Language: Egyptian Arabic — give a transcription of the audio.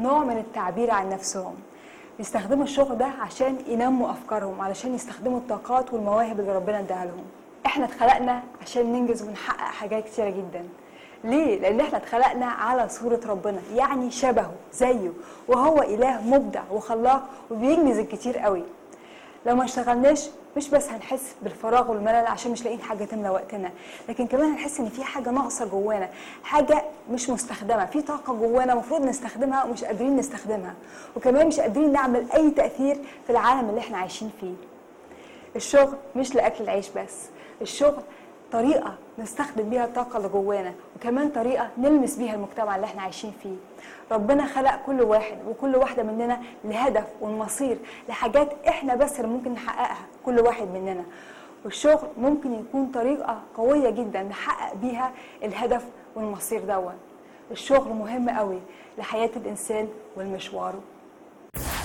نوع من التعبير عن نفسهم بيستخدموا الشغل ده عشان ينموا افكارهم علشان يستخدموا الطاقات والمواهب اللي ربنا اداها لهم احنا اتخلقنا عشان ننجز ونحقق حاجات كتيره جدا ليه لان احنا اتخلقنا على صوره ربنا يعني شبهه زيه وهو اله مبدع وخلاق وبينجز الكتير قوي لو ما اشتغلناش مش بس هنحس بالفراغ والملل عشان مش لاقيين حاجه تملى وقتنا لكن كمان هنحس ان في حاجه ناقصه جوانا حاجه مش مستخدمه في طاقه جوانا المفروض نستخدمها ومش قادرين نستخدمها وكمان مش قادرين نعمل اي تاثير في العالم اللي احنا عايشين فيه الشغل مش لاكل العيش بس الشغل طريقة نستخدم بيها الطاقة اللي جوانا وكمان طريقة نلمس بيها المجتمع اللي احنا عايشين فيه ربنا خلق كل واحد وكل واحدة مننا لهدف والمصير لحاجات احنا بس اللي ممكن نحققها كل واحد مننا والشغل ممكن يكون طريقة قوية جدا نحقق بيها الهدف والمصير دون الشغل مهم قوي لحياة الإنسان والمشواره